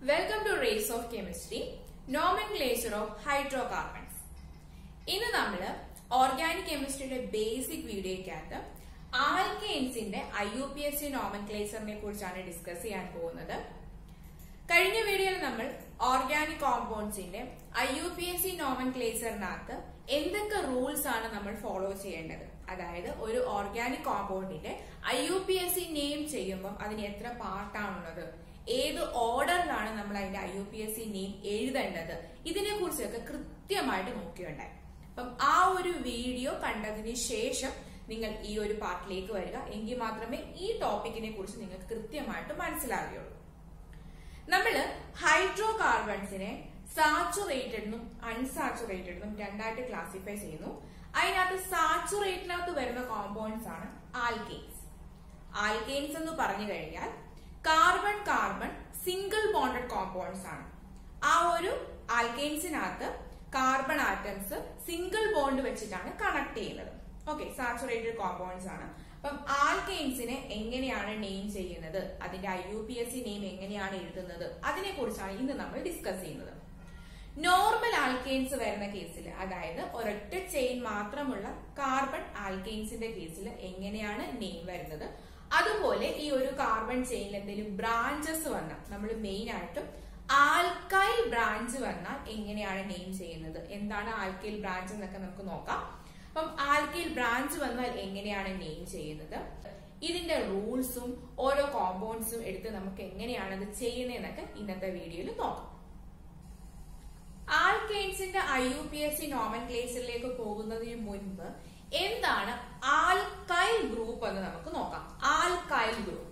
welcome to race of chemistry nomenclature of hydrocarbons ഇന്ന് നമ്മൾ organic കെമിസ്ട്രിയുടെ ബേസിക് വീഡിയോയ്ക്കകത്ത് ആൽക്കെയിൻസിന്റെ I U P S C നോമൻക്ലേച്ചറിനെ കുറിച്ചാണ് ഡിസ്കസ് ചെയ്യാൻ പോകുന്നത് കഴിഞ്ഞ വീഡിയോയിൽ നമ്മൾ ഓർഗാനിക് കോമ്പൗണ്ട്സിന്റെ I U P S C നോമൻക്ലേച്ചറിനകത്ത് എന്തൊക്കെ റൂൾസ് ആണ് നമ്മൾ ഫോളോ ചെയ്യേണ്ടത് അതായത് ഒരു ഓർഗാനിക് കോമ്പൗണ്ടിന്റെ I U P S C name ചെയ്യുമ്പോൾ അതിന് എത്ര പാർട്ടാണുള്ളത് ഏത് ഓർഡറിലാണ് നമ്മൾ അതിന്റെ I U P S C name എഴുതേണ്ടത് ഇതിനെ കുറിച്ചൊക്കെ കൃത്യമായിട്ട് നോക്കിയുണ്ടായി അപ്പം ആ ഒരു വീഡിയോ കണ്ടതിന് ശേഷം നിങ്ങൾ ഈ ഒരു പാർട്ടിലേക്ക് വരിക എങ്കിൽ മാത്രമേ ഈ ടോപ്പിക്കിനെ കുറിച്ച് നിങ്ങൾക്ക് കൃത്യമായിട്ട് മനസ്സിലാവുകയുള്ളൂ നമ്മള് ഹൈഡ്രോ കാർബൺസിനെ സാച്ചുറേറ്റഡും അൺസാച്ചുറേറ്റഡും രണ്ടായിട്ട് ക്ലാസിഫൈ ചെയ്യുന്നു അതിനകത്ത് സാച്ചുറേറ്റിനകത്ത് വരുന്ന കോമ്പൗണ്ട്സ് ആണ് ആൽക്കെയിൻസ് ആൽക്കെയിൻസ് എന്ന് പറഞ്ഞു കഴിഞ്ഞാൽ carbon carbon single bonded compounds ആണ് ആ ഒരു ആൽക്കെയിൻസിനകത്ത് കാർബൺ ആറ്റംസ് സിംഗിൾ ബോണ്ട് വെച്ചിട്ടാണ് കണക്ട് ചെയ്യുന്നത് ഓക്കെ സാച്ചുറേറ്റഡ് കോമ്പൗണ്ട്സ് ആണ് അപ്പം ആൽക്കെയിൻസിനെ എങ്ങനെയാണ് നെയിം ചെയ്യുന്നത് അതിന്റെ I U P S C name എങ്ങനെയാണ് എഴുതുന്നത് അതിനെ കുറിച്ചാണ് ഇന്ന് നമ്മൾ ഡിസ്കസ് ചെയ്യുന്നത് നോർമൽ ആൽക്കെയിൻസ് വരുന്ന കേസിൽ അതായത് ഒരൊറ്റ ചെയിൻ മാത്രമുള്ള കാർബൺ ആൽക്കെയിൻസിന്റെ കേസിൽ എങ്ങനെയാണ് നെയിം വരുന്നത് അതുപോലെ ഈ ഒരു കാർബൺ ചെയിനിൽ എന്തെങ്കിലും ബ്രാഞ്ചസ് വന്നാൽ നമ്മൾ മെയിൻ ആയിട്ടും ആൽക്കൈൽ ബ്രാഞ്ച് വന്നാൽ എങ്ങനെയാണ് നെയിം ചെയ്യുന്നത് എന്താണ് ആൽക്കൈൽ ബ്രാഞ്ച് എന്നൊക്കെ നമുക്ക് നോക്കാം അപ്പം ആൽക്കൈൽ ബ്രാഞ്ച് വന്നാൽ എങ്ങനെയാണ് നെയിം ചെയ്യുന്നത് ഇതിന്റെ റൂൾസും ഓരോ കോമ്പൗണ്ട്സും എടുത്ത് നമുക്ക് എങ്ങനെയാണ് അത് ചെയ്യുന്നതെന്നൊക്കെ ഇന്നത്തെ വീഡിയോയിൽ നോക്കാം ആൽക്കെയിൻസിന്റെ I U P S C നോമൻക്ലേച്ചറിലേക്ക് പോകുന്നതിന് മുൻപ് എന്താണ് ആൽക്കൈൽ ഗ്രൂപ്പ് എന്ന് നമുക്ക് നോക്കാം alkyl group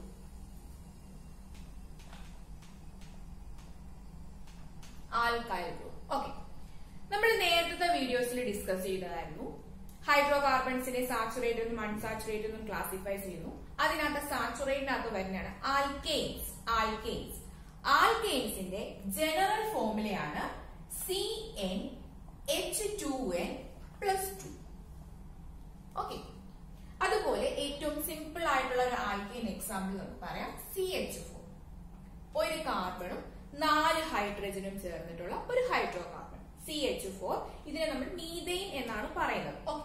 alkyl group okay നമ്മൾ നേരത്തെ വീഡിയോസിൽ ഡിസ്കസ് ചെയ്തതായിരുന്നു ഹൈഡ്രോ കാർബൺസിനെ സാച്ചുറേറ്റ് എന്നും അൺസാച്ചുറേറ്റ് എന്നും ക്ലാസിഫൈ ചെയ്യുന്നു അതിനകത്ത് സാച്ചുറേറ്റിനകത്ത് വരുന്നതാണ് ആൽക്കെയിൻസ് ആൽക്കെയിൻസ് ആൽക്കെയിൻസിന്റെ ജനറൽ ഫോമുലയാണ് C N H two N plus two okay അതുപോലെ ഏറ്റവും സിമ്പിൾ ആയിട്ടുള്ള ഒരു ആൽക്കെയിൻ എക്സാമ്പിൾ നമുക്ക് പറയാം സി എച്ച് ഫോർ ഒരു കാർബണും നാല് ഹൈഡ്രജനും ചേർന്നിട്ടുള്ള ഒരു hydrocarbon C H four ഇതിനെ നമ്മൾ മീതെയിൻ എന്നാണ് പറയുന്നത് ഓക്കെ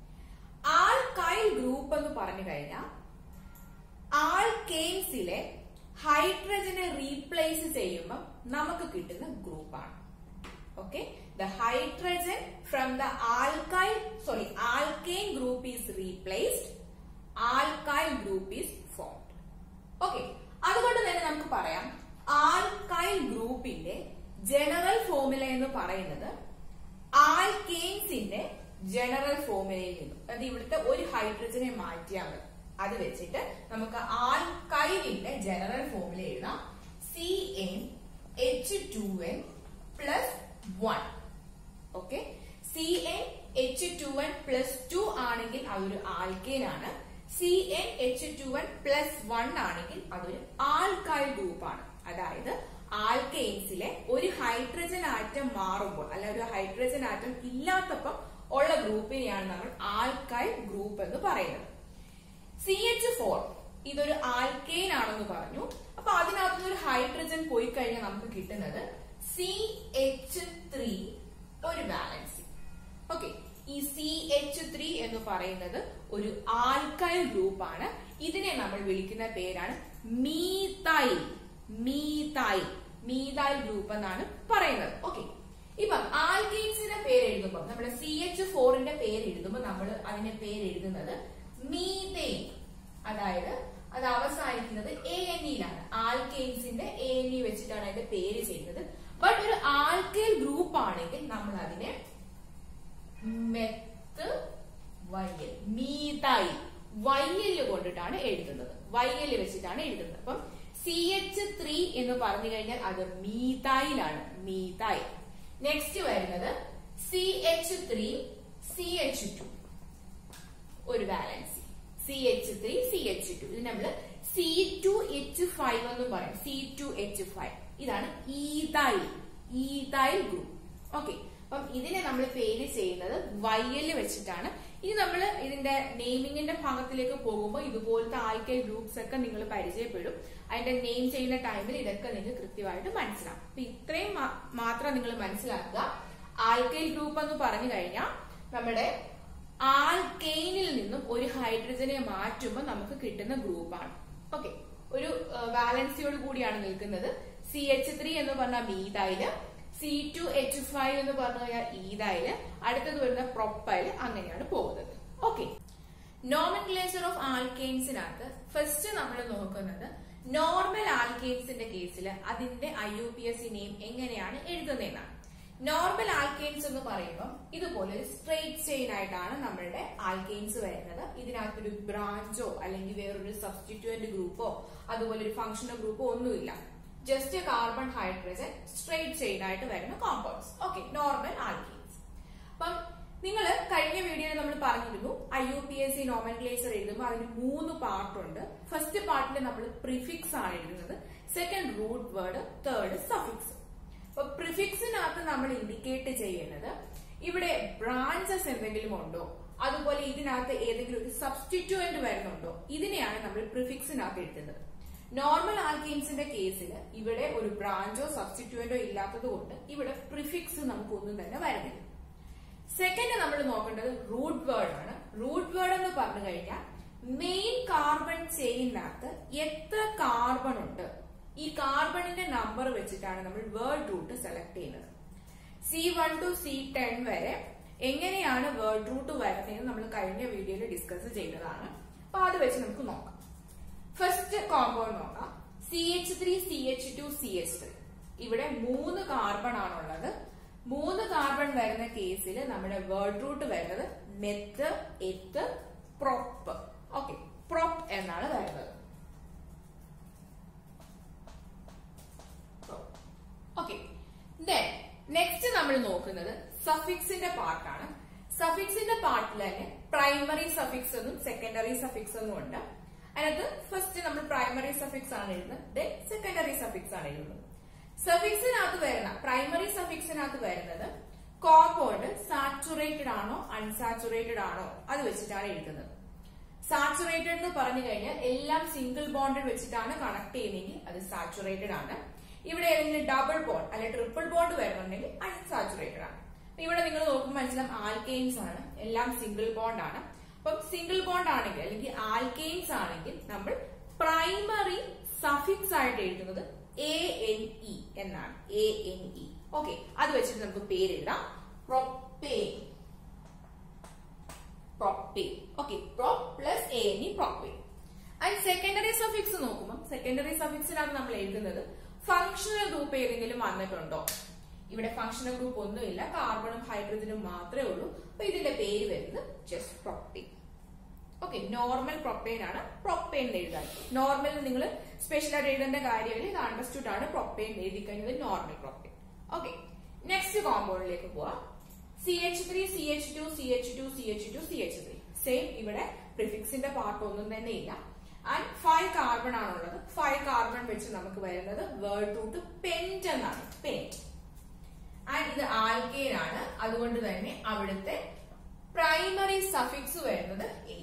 ആൽക്കൈൽ ഗ്രൂപ്പ് എന്ന് പറഞ്ഞു കഴിഞ്ഞാൽ ആൽക്കെയിൻസിലെ ഹൈഡ്രജനെ റീപ്ലേസ് ചെയ്യുമ്പോൾ നമുക്ക് കിട്ടുന്ന ഗ്രൂപ്പാണ് okay the hydrogen from the alkyl sorry alkane group is replaced alkyl group is formed okay അതുകൊണ്ട് തന്നെ നമുക്ക് പറയാം ആൽക്കൈൽ ഗ്രൂപ്പിന്റെ ജനറൽ ഫോമുല എന്ന് പറയുന്നത് ആൽക്കെയിൻസിന്റെ ജനറൽ ഫോമുലയിൽ നിന്നും അതായത് ഇവിടുത്തെ ഒരു ഹൈഡ്രജനെ മാറ്റിയാൽ മതി അത് വെച്ചിട്ട് നമുക്ക് ആൽക്കൈലിന്റെ ജനറൽ ഫോമുല എഴുതാം C N H two N plus one okay C N H two N plus two ആണെങ്കിൽ അതൊരു ആൽക്കെയിൻ ആണ് C N H two N plus one ആണെങ്കിൽ അതൊരു ആൽക്കൈൽ ഗ്രൂപ്പ് ആണ് അതായത് ആൽക്കെയിൻസിലെ ഒരു ഹൈഡ്രജൻ ആറ്റം മാറുമ്പോൾ അല്ല ഒരു ഹൈഡ്രജൻ ആറ്റം ഇല്ലാത്തപ്പം ഉള്ള ഗ്രൂപ്പിനെയാണ് നമ്മൾ ആൽക്കൈൽ ഗ്രൂപ്പ് എന്ന് പറയുന്നത് സി എച്ച് ഫോർ ഇതൊരു ആൽക്കെയിൻ ആണെന്ന് പറഞ്ഞു അപ്പൊ അതിനകത്ത് ഒരു ഹൈഡ്രജൻ പോയി കഴിഞ്ഞാൽ നമുക്ക് കിട്ടുന്നത് സി എച്ച് ത്രീ ഒരു ബാലൻസി ഓക്കെ ഈ സി എച്ച് ത്രീ എന്ന് പറയുന്നത് ഒരു ആൽക്കൈൽ ഗ്രൂപ്പ് ആണ് ഇതിനെ നമ്മൾ വിളിക്കുന്ന പേരാണ് മീതൈൽ മീതൈൽ മീതൈൽ ഗ്രൂപ്പ് എന്നാണ് പറയുന്നത് ഓക്കെ ഇപ്പം ആൽക്കൈൻസിന്റെ പേര് എഴുതുമ്പോൾ നമ്മുടെ സി എച്ച് ഫോറിന്റെ പേര് എഴുതുമ്പോൾ നമ്മൾ അതിന്റെ പേര് എഴുതുന്നത് മീതെയിൻ അതായത് അത് അവസാനിക്കുന്നത് എ എൻ ഇയിലാണ് ആൽക്കെയിൻസിന്റെ എ എൻ ഇ വെച്ചിട്ടാണ് അതിന്റെ പേര് ചെയ്യുന്നത് ബട്ട് ഒരു ആൽക്കൈൽ ഗ്രൂപ്പ് ആണെങ്കിൽ നമ്മൾ അതിനെ മെത്ത് വൈഎൽ മീതായി വൈഎൽ കൊണ്ടിട്ടാണ് എഴുതുന്നത് വൈഎൽ വെച്ചിട്ടാണ് എഴുതുന്നത് അപ്പം സി എച്ച് ത്രീ എന്ന് പറഞ്ഞു കഴിഞ്ഞാൽ അത് മീതായിലാണ് മീതായി നെക്സ്റ്റ് വരുന്നത് C H three C H two ഒരു valency C H three C H two ഇത് നമ്മള് സി ടു എച്ച് ഫൈവ് എന്ന് പറയും സി ടു എച്ച് ഫൈവ് ഇതാണ് ഈതൈൽ ഈതൈൽ ഗ്രൂപ്പ് ഓക്കെ അപ്പം ഇതിനെ നമ്മൾ പേര് ചെയ്യുന്നത് വൈഎൽ വെച്ചിട്ടാണ് ഇനി നമ്മൾ ഇതിന്റെ നെയിമിങ്ങിന്റെ ഭാഗത്തിലേക്ക് പോകുമ്പോൾ ഇതുപോലത്തെ ആൽക്കൈൽ ഗ്രൂപ്പ്സ് ഒക്കെ നിങ്ങൾ പരിചയപ്പെടും അതിന്റെ നെയിം ചെയ്യുന്ന ടൈമിൽ ഇതൊക്കെ നിങ്ങൾക്ക് കൃത്യമായിട്ട് മനസ്സിലാവും അപ്പൊ ഇത്രയും മാ- മാത്രം നിങ്ങൾ മനസ്സിലാക്കുക ആൽക്കൈൽ ഗ്രൂപ്പ് എന്ന് പറഞ്ഞു കഴിഞ്ഞാൽ നമ്മുടെ ആൽക്കെയിനിൽ നിന്നും ഒരു ഹൈഡ്രജനെ മാറ്റുമ്പോൾ നമുക്ക് കിട്ടുന്ന ഗ്രൂപ്പാണ് ഓക്കെ ഒരു വാലൻസിയോട് കൂടിയാണ് നിൽക്കുന്നത് സി എച്ച് ത്രീ എന്ന് പറഞ്ഞാൽ methyl C two H five എന്ന് പറഞ്ഞു കഴിഞ്ഞാൽ ഈതായില് അടുത്തത് വരുന്ന പ്രൊപ്പൈല് അങ്ങനെയാണ് പോകുന്നത് ഓക്കെ നോമൻക്ലേച്ചർ ഓഫ് ആൽക്കെയിൻസിനകത്ത് ഫസ്റ്റ് നമ്മൾ നോക്കുന്നത് നോർമൽ ആൽക്കെയിൻസിന്റെ കേസിൽ അതിന്റെ I U P S name എങ്ങനെയാണ് എഴുതുന്നതെന്നാണ് നോർമൽ ആൽക്കെയിൻസ് എന്ന് പറയുമ്പോൾ ഇതുപോലെ ഒരു സ്ട്രെയിറ്റ് ചെയിൻ ആയിട്ടാണ് നമ്മളുടെ ആൽക്കെയിൻസ് വരുന്നത് ഇതിനകത്തൊരു ബ്രാഞ്ചോ അല്ലെങ്കിൽ വേറൊരു സബ്സ്റ്റിറ്റ്യൂന്റ് ഗ്രൂപ്പോ അതുപോലെ ഒരു ഫംഗ്ഷണൽ ഗ്രൂപ്പോ ഒന്നുമില്ല just carbon hydrogen straight chain ആയിട്ട് വരുന്ന കോമ്പൗണ്ട്സ് ഓക്കെ നോർമൽ ആൽക്കെയിൻസ് അപ്പം നിങ്ങൾ കഴിഞ്ഞ വീഡിയോയിൽ നമ്മൾ പറഞ്ഞിരുന്നു I U P S C nomenclature എഴുതുമ്പോൾ അതിന് മൂന്ന് പാർട്ടുണ്ട് ഫസ്റ്റ് പാർട്ടിൽ നമ്മൾ പ്രിഫിക്സ് ആണ് എഴുതുന്നത് second root word third suffix അപ്പൊ പ്രിഫിക്സിനകത്ത് നമ്മൾ ഇൻഡിക്കേറ്റ് ചെയ്യുന്നത് ഇവിടെ ബ്രാഞ്ചസ് എന്തെങ്കിലും ഉണ്ടോ അതുപോലെ ഇതിനകത്ത് ഏതെങ്കിലും ഒരു സബ്സ്റ്റിറ്റ്യൂവന്റ് വരുന്നുണ്ടോ ഇതിനെയാണ് നമ്മൾ പ്രിഫിക്സിനകത്ത് എഴുതുന്നത് നോർമൽ ആൽക്കെയിൻസിന്റെ കേസിൽ ഇവിടെ ഒരു ബ്രാഞ്ചോ സബ്സ്റ്റിറ്റ്യൂവന്റോ ഇല്ലാത്തത് കൊണ്ട് ഇവിടെ പ്രിഫിക്സ് നമുക്കൊന്നും തന്നെ വരുന്നില്ല സെക്കൻഡ് നമ്മൾ നോക്കേണ്ടത് റൂട്ട് വേർഡ് ആണ് റൂട്ട് വേർഡ് എന്ന് പറഞ്ഞു കഴിഞ്ഞാൽ മെയിൻ കാർബൺ ചെയിനകത്ത് എത്ര കാർബൺ ഉണ്ട് ഈ കാർബണിന്റെ നമ്പർ വെച്ചിട്ടാണ് നമ്മൾ വേർഡ് റൂട്ട് സെലക്ട് ചെയ്യുന്നത് C one two C ten വരെ എങ്ങനെയാണ് വേർഡ് റൂട്ട് വരുന്നതെന്ന് നമ്മൾ കഴിഞ്ഞ വീഡിയോയിൽ ഡിസ്കസ് ചെയ്തതാണ് അപ്പൊ അത് വെച്ച് നമുക്ക് നോക്കാം ഫസ്റ്റ് കോമ്പൗണ്ട് നോക്കാം C H three C H two C H three ഇവിടെ മൂന്ന് കാർബൺ ആണുള്ളത് മൂന്ന് കാർബൺ വരുന്ന കേസിൽ നമ്മുടെ വേർഡ് റൂട്ട് വരുന്നത് meth eth prop okay prop എന്നാണ് വരുന്നത് ഓക്കെ ദെൻ നെക്സ്റ്റ് നമ്മൾ നോക്കുന്നത് സഫിക്സിന്റെ പാർട്ടാണ് സഫിക്സിന്റെ പാർട്ടിൽ തന്നെ പ്രൈമറി സഫിക്സ് എന്നും സെക്കൻഡറി സഫിക്സ് എന്നും ഉണ്ട് അതിനകത്ത് ഫസ്റ്റ് നമ്മൾ പ്രൈമറി സഫിക്സ് ആണ് എഴുതുന്നത് ദെൻ സെക്കൻഡറി സഫിക്സ് ആണ് എഴുതുന്നത് സഫിക്സിനകത്ത് വരുന്ന പ്രൈമറി സഫിക്സിനകത്ത് വരുന്നത് കോമ്പൗണ്ട് സാച്ചുറേറ്റഡ് ആണോ അൺസാച്ചുറേറ്റഡ് ആണോ അത് വെച്ചിട്ടാണ് എഴുതുന്നത് സാച്ചുറേറ്റഡ് എന്ന് പറഞ്ഞു കഴിഞ്ഞാൽ എല്ലാം സിംഗിൾ ബോണ്ടഡ് വെച്ചിട്ടാണ് കണക്ട് ചെയ്യുന്നതെങ്കിൽ അത് സാച്ചുറേറ്റഡ് ആണ് ഇവിടെ ഏതെങ്കിലും ഡബിൾ ബോണ്ട് അല്ലെ ട്രിപ്പിൾ ബോണ്ട് വരുന്നുണ്ടെങ്കിൽ അൺസാച്ചുറേറ്റഡ് ആണ് അപ്പൊ ഇവിടെ നിങ്ങൾ നോക്കുമ്പോൾ മനസ്സിലാവും ആൽക്കെയിൻസ് ആണ് എല്ലാം സിംഗിൾ ബോണ്ട് ആണ് അപ്പം സിംഗിൾ ബോണ്ട് ആണെങ്കിൽ അല്ലെങ്കിൽ ആൽക്കെയിൻസ് ആണെങ്കിൽ നമ്മൾ പ്രൈമറി സഫിക്സ് ആയിട്ട് എഴുതുന്നത് എ എൻ ഇ എന്നാണ് എ എൻ ഇ ഓക്കെ അത് വെച്ചിട്ട് നമുക്ക് പേരെഴുതാം propane propane okay prop plus A N E propane and secondary suffix നോക്കുമ്പോൾ സെക്കൻഡറി സഫിക്സിലാണ് നമ്മൾ എഴുതുന്നത് ഫങ്ഷണൽ ഗ്രൂപ്പ് ഏതെങ്കിലും വന്നിട്ടുണ്ടോ ഇവിടെ ഫങ്ഷണൽ ഗ്രൂപ്പ് ഒന്നുമില്ല കാർബണും ഹൈഡ്രജനും മാത്രമേ ഉള്ളൂ അപ്പൊ ഇതിന്റെ പേര് വരുന്നത് just propane okay normal propyne ആണ് പ്രൊപ്പൈൻ എഴുതാൻ നോർമൽ നിങ്ങൾ സ്പെഷ്യൽ ആയിട്ട് എഴുതേണ്ട കാര്യമില്ല ഇത് അണ്ടർസ്റ്റുഡ് ആണ് പ്രൊപ്പൈൻ എഴുതി കഴിഞ്ഞത് നോർമൽ പ്രൊപ്പൈൻ ഓക്കെ നെക്സ്റ്റ് കോമ്പൗണ്ടിലേക്ക് പോവാം C H three C H two C H two C H two C H three same ഇവിടെ പ്രിഫിക്സിന്റെ പാർട്ട് ഒന്നും തന്നെ ഇല്ല ആൻഡ് ഫൈവ് കാർബൺ ആണുള്ളത് ഫൈവ് കാർബൺ വെച്ച് നമുക്ക് വരുന്നത് വേർഡ് റൂട്ട് പെന്റ് എന്നാണ് പെന്റ് ആൻഡ് ഇത് ആൽക്കെയിൻ ആണ് അതുകൊണ്ട് തന്നെ അവിടുത്തെ പ്രൈമറി സഫിക്സ് വരുന്നത് A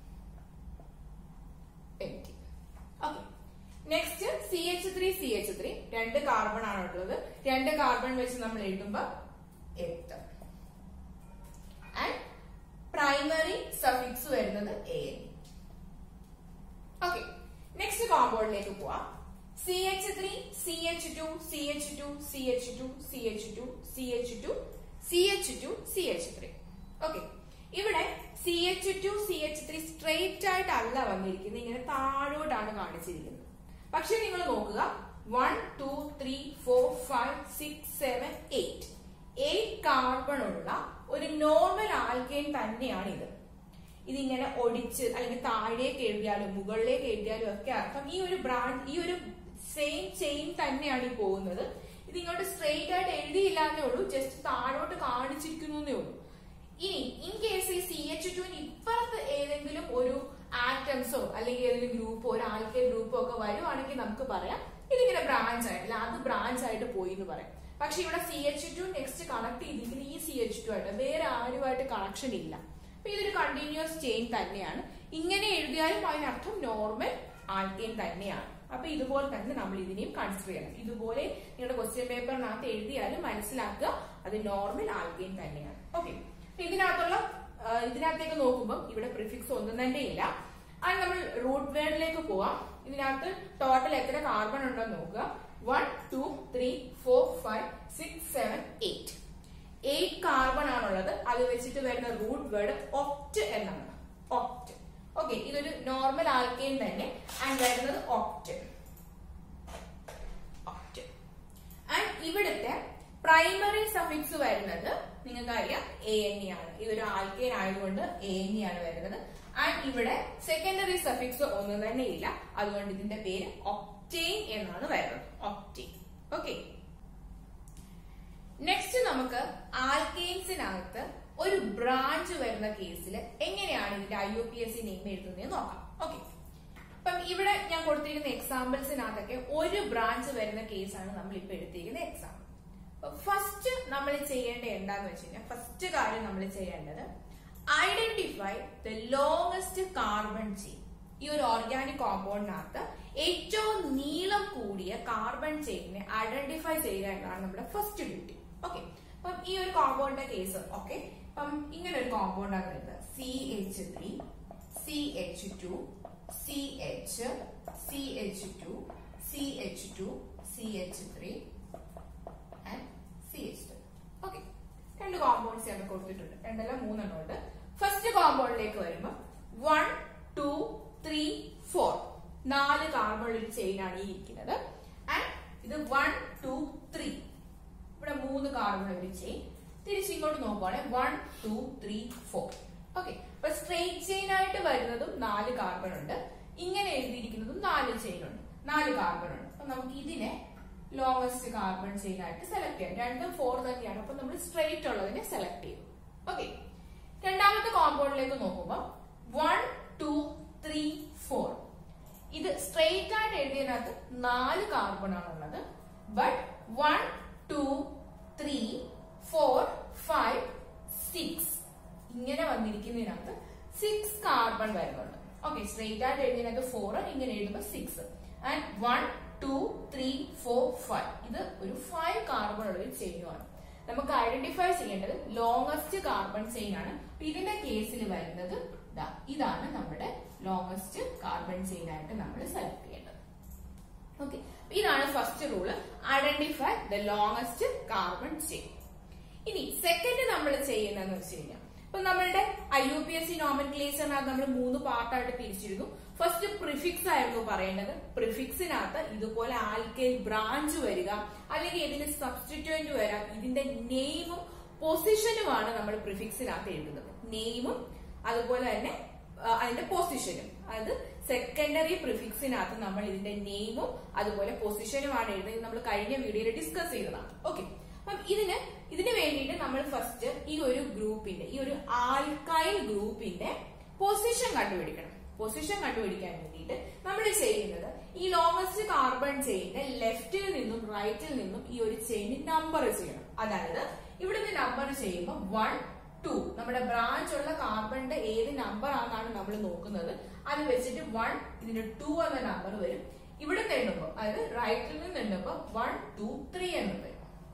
empty okay next C H three C H three രണ്ട് കാർബൺ ആണ് ഉള്ളത് രണ്ട് കാർബൺ വെച്ച് നമ്മൾ എഴുതുമ്പോ എട്ട് ആൻഡ് പ്രൈമറി സഫിക്സ് വരുന്നത് എ എൻ ഓക്കെ നെക്സ്റ്റ് കോമ്പൗണ്ടിലേക്ക് പോവാം C H three C H two C H two C H two C H two C H two C H two C H three okay ഇവിടെ C H two C H three straight ആയിട്ടല്ല വന്നിരിക്കുന്നത് ഇങ്ങനെ താഴോട്ടാണ് കാണിച്ചിരിക്കുന്നത് പക്ഷെ നിങ്ങൾ നോക്കുക one two three four five six seven eight eight carbon ഉള്ള ഒരു നോർമൽ ആൽക്കെയിൻ തന്നെയാണ് ഇത് ഇതിങ്ങനെ ഒടിച്ച് അല്ലെങ്കിൽ താഴേക്ക് എഴുതിയാലും മുകളിലേക്ക് എഴുതിയാലും ഒക്കെ അർത്ഥം ഈ ഒരു ബ്രാൻഡ് ഈ ഒരു സെയിം ചെയിൻ തന്നെയാണ് ഈ പോകുന്നത് ഇത് ഇങ്ങോട്ട് സ്ട്രെയിറ്റ് ആയിട്ട് എഴുതിയില്ലാന്നേ ഉള്ളൂ ജസ്റ്റ് താഴോട്ട് കാണിച്ചിരിക്കുന്നേ ഉള്ളൂ ഇനി ഇൻ കേസ് ഈ സി എച്ച് ടുവിന് ഇപ്പുറത്ത് ഏതെങ്കിലും ഒരു ആറ്റംസോ അല്ലെങ്കിൽ ഏതെങ്കിലും ഗ്രൂപ്പോ ഒരു ആൽക്കൈൽ ഗ്രൂപ്പോ ഒക്കെ വരുവാണെങ്കിൽ നമുക്ക് പറയാം ഇതിങ്ങനെ ബ്രാഞ്ച് ആയിട്ടില്ല അത് ബ്രാഞ്ച് ആയിട്ട് പോയി എന്ന് പറയാം പക്ഷെ ഇവിടെ C H two next connect ചെയ്തിരിക്കുന്ന ഈ സി എച്ച് ടു ആയിട്ട് വേറെ ആരുമായിട്ട് കണക്ഷൻ ഇല്ല അപ്പൊ ഇതൊരു കണ്ടിന്യൂസ് ചെയിൻ തന്നെയാണ് ഇങ്ങനെ എഴുതിയാലും അതിനർത്ഥം നോർമൽ ആൽക്കെയിൻ തന്നെയാണ് അപ്പൊ ഇതുപോലെ തന്നെ നമ്മൾ ഇതിനെയും കൺസിഡർ ചെയ്യണം ഇതുപോലെ നിങ്ങളുടെ ക്വസ്റ്റ്യൻ പേപ്പറിനകത്ത് എഴുതിയാലും മനസ്സിലാക്കുക അത് നോർമൽ ആൽക്കെയിൻ തന്നെയാണ് ഓക്കെ ഇതിനകത്തുള്ള ആ, ഇതിനകത്തേക്ക് നോക്കുമ്പോൾ ഇവിടെ പ്രിഫിക്സ് ഒന്നും തന്നെ ഇല്ല അത് നമ്മൾ റൂട്ട് വേർഡിലേക്ക് പോവാം ഇതിനകത്ത് ടോട്ടൽ എത്ര കാർബൺ ഉണ്ടെന്ന് നോക്കുക one two three four five six seven eight eight carbon ആണുള്ളത് അത് വെച്ചിട്ട് വരുന്ന റൂട്ട് വേർഡ് ഒക്ട് എന്നാണ് ഒക്ട് ഓക്കെ ഇതൊരു നോർമൽ ആൽക്കെയിൻ തന്നെ ആൻഡ് വരുന്നത് ഒക്ട് ഒക്ട് ആൻഡ് ഇവിടുത്തെ പ്രൈമറി സഫിക്സ് വരുന്നത് നിങ്ങൾക്ക് അറിയാം എ എൻ ഇ ആണ് ഇതൊരു ആൽക്കെയിൻ ആയതുകൊണ്ട് എ എൻ ഇ ആണ് വരുന്നത് ആൻഡ് ഇവിടെ സെക്കൻഡറി സഫിക്സ് ഒന്നും തന്നെ ഇല്ല അതുകൊണ്ട് ഇതിന്റെ പേര് ഒക്ടെയിൻ എന്നാണ് വരുന്നത് ഒക്ടെയിൻ ഓക്കെ നെക്സ്റ്റ് നമുക്ക് ആൽക്കെയിൻസിനകത്ത് ഒരു ബ്രാഞ്ച് വരുന്ന കേസിൽ എങ്ങനെയാണ് ഇതിന്റെ I O P S C name എഴുതുന്നത് നോക്കാം ഓക്കെ അപ്പം ഇവിടെ ഞാൻ കൊടുത്തിരിക്കുന്ന എക്സാമ്പിൾസിനകത്തൊക്കെ ഒരു ബ്രാഞ്ച് വരുന്ന കേസാണ് നമ്മൾ ഇപ്പൊ എടുത്തിരിക്കുന്ന എക്സാമ്പിൾ ഫസ്റ്റ് നമ്മൾ ചെയ്യേണ്ട എന്താന്ന് വെച്ച് കഴിഞ്ഞാൽ ഫസ്റ്റ് കാര്യം നമ്മൾ ചെയ്യേണ്ടത് identify the longest carbon chain ഈ ഒരു ഓർഗാനിക് കോമ്പൗണ്ടിനകത്ത് ഏറ്റവും നീളം കൂടിയ കാർബൺ ചെയിനെ ഐഡന്റിഫൈ ചെയ്യുക എന്നതാണ് നമ്മുടെ ഫസ്റ്റ് ഡ്യൂട്ടി ഓക്കെ അപ്പം ഈ ഒരു കോമ്പൗണ്ടിന്റെ കേസ് ഓക്കെ അപ്പം ഇങ്ങനെ ഒരു കോമ്പൗണ്ടാണ് വരുന്നത് C H three C H two C H C H two C H two C H three and C H two okay രണ്ട് കോമ്പൗണ്ട്സ് ആണ് കൊടുത്തിട്ടുണ്ട് രണ്ടല്ല മൂന്നെണ്ണം ഉണ്ട് ഫസ്റ്റ് കോമ്പൗണ്ടിലേക്ക് വരുമ്പോൾ വൺ ടു ത്രീ ഫോർ നാല് കാർബൺ ഒരു ചെയിൻ ആണ് ഈ ഇരിക്കുന്നത് ആൻഡ് ഇത് വൺ ടു ത്രീ ഇവിടെ മൂന്ന് കാർബൺ ഒരു ചെയിൻ തിരിച്ച് ഇങ്ങോട്ട് നോക്കുവാണെങ്കിൽ one two three four okay അപ്പൊ സ്ട്രെയിറ്റ് ചെയിൻ ആയിട്ട് വരുന്നതും നാല് കാർബൺ ഉണ്ട് ഇങ്ങനെ എഴുതിയിരിക്കുന്നതും നാല് ചെയിൻ ഉണ്ട് നാല് കാർബൺ ഉണ്ട് അപ്പൊ നമുക്ക് ഇതിനെ ലോവസ്റ്റ് കാർബൺ ചെയിൻ ആയിട്ട് സെലക്ട് ചെയ്യാം രണ്ടും ഫോർ തന്നെയാണ് അപ്പൊ നമ്മൾ സ്ട്രെയിറ്റ് ഉള്ളതിനെ സെലക്ട് ചെയ്യും ഓക്കെ രണ്ടാമത്തെ കോമ്പൗണ്ടിലേക്ക് നോക്കുമ്പോൾ വൺ ടു ത്രീ ഫോർ ഇത് സ്ട്രെയിറ്റ് ആയിട്ട് എഴുതിയതിനകത്ത് നാല് കാർബൺ ആണുള്ളത് but one two three four five six ഇങ്ങനെ വന്നിരിക്കുന്നതിനകത്ത് സിക്സ് കാർബൺ വരുന്നുണ്ട് ഓക്കെ സ്ട്രെയിറ്റ് ആയിട്ട് എഴുതിയതിനകത്ത് ഫോർ ഇങ്ങനെ എഴുതുമ്പോൾ six and one two three four five ഇത് ഒരു ഫൈവ് കാർബൺ ഉള്ള ഒരു ചെയിനുമാണ് നമുക്ക് ഐഡന്റിഫൈ ചെയ്യേണ്ടത് ലോങ്ങസ്റ്റ് കാർബൺ ചെയിൻ ആണ് അപ്പൊ ഇതിന്റെ കേസിൽ വരുന്നത് ദാ ഇതാണ് നമ്മുടെ ലോങ്ങസ്റ്റ് കാർബൺ ചെയിൻ ആയിട്ട് നമ്മൾ സെലക്ട് ചെയ്യേണ്ടത് ഓക്കെ ഇതാണ് first rule identify the longest carbon chain ഇനി സെക്കൻഡ് നമ്മൾ ചെയ്യുന്നതെന്ന് വെച്ച് കഴിഞ്ഞാൽ ഇപ്പൊ നമ്മളുടെ I U P S C നോമൻക്ലേച്ചറിനകത്ത് നമ്മൾ മൂന്ന് പാർട്ടായിട്ട് തിരിച്ചിരുന്നു ഫസ്റ്റ് പ്രിഫിക്സ് ആയിരുന്നു പറയേണ്ടത് പ്രിഫിക്സിനകത്ത് ഇതുപോലെ ആൽക്കൈൽ ബ്രാഞ്ച് വരിക അല്ലെങ്കിൽ ഇതിന് സബ്സ്റ്റിറ്റ്യൂന്റ് വരാം ഇതിന്റെ നെയിമും പൊസിഷനുമാണ് നമ്മൾ പ്രിഫിക്സിനകത്ത് എഴുതുന്നത് നെയിമും അതുപോലെ തന്നെ ആ, അതിന്റെ പൊസിഷനും അതായത് സെക്കൻഡറി പ്രിഫിക്സിനകത്ത് നമ്മൾ ഇതിന്റെ നെയിമും അതുപോലെ പൊസിഷനുമാണ് എഴുതുന്നത് നമ്മൾ കഴിഞ്ഞ വീഡിയോയിൽ ഡിസ്കസ് ചെയ്തതാണ് ഓക്കെ അപ്പം ഇതിന് ഇതിന് വേണ്ടിയിട്ട് നമ്മൾ ഫസ്റ്റ് ഈ ഒരു ഗ്രൂപ്പിന്റെ ഈ ഒരു ആൽക്കൈൽ ഗ്രൂപ്പിന്റെ പൊസിഷൻ കണ്ടുപിടിക്കണം പൊസിഷൻ കണ്ടുപിടിക്കാൻ വേണ്ടിയിട്ട് നമ്മൾ ചെയ്യുന്നത് ഈ ലോങ്ങസ്റ്റ് കാർബൺ ചെയിന്റെ ലെഫ്റ്റിൽ നിന്നും റൈറ്റിൽ നിന്നും ഈ ഒരു ചെയിൻ നമ്പർ ചെയ്യണം അതായത് ഇവിടുന്ന് നമ്പർ ചെയ്യുമ്പോൾ വൺ ടു നമ്മുടെ ബ്രാഞ്ച് ഉള്ള കാർബണിന്റെ ഏത് നമ്പർ ആണെന്നാണ് നമ്മൾ നോക്കുന്നത് അത് വെച്ചിട്ട് വൺ ഇതിന് ടു എന്ന നമ്പർ വരും ഇവിടെ എണ്ണുമ്പോൾ അതായത് റൈറ്റിൽ നിന്ന് എണ്ണുമ്പോൾ വൺ ടു ത്രീ എന്ന് വരും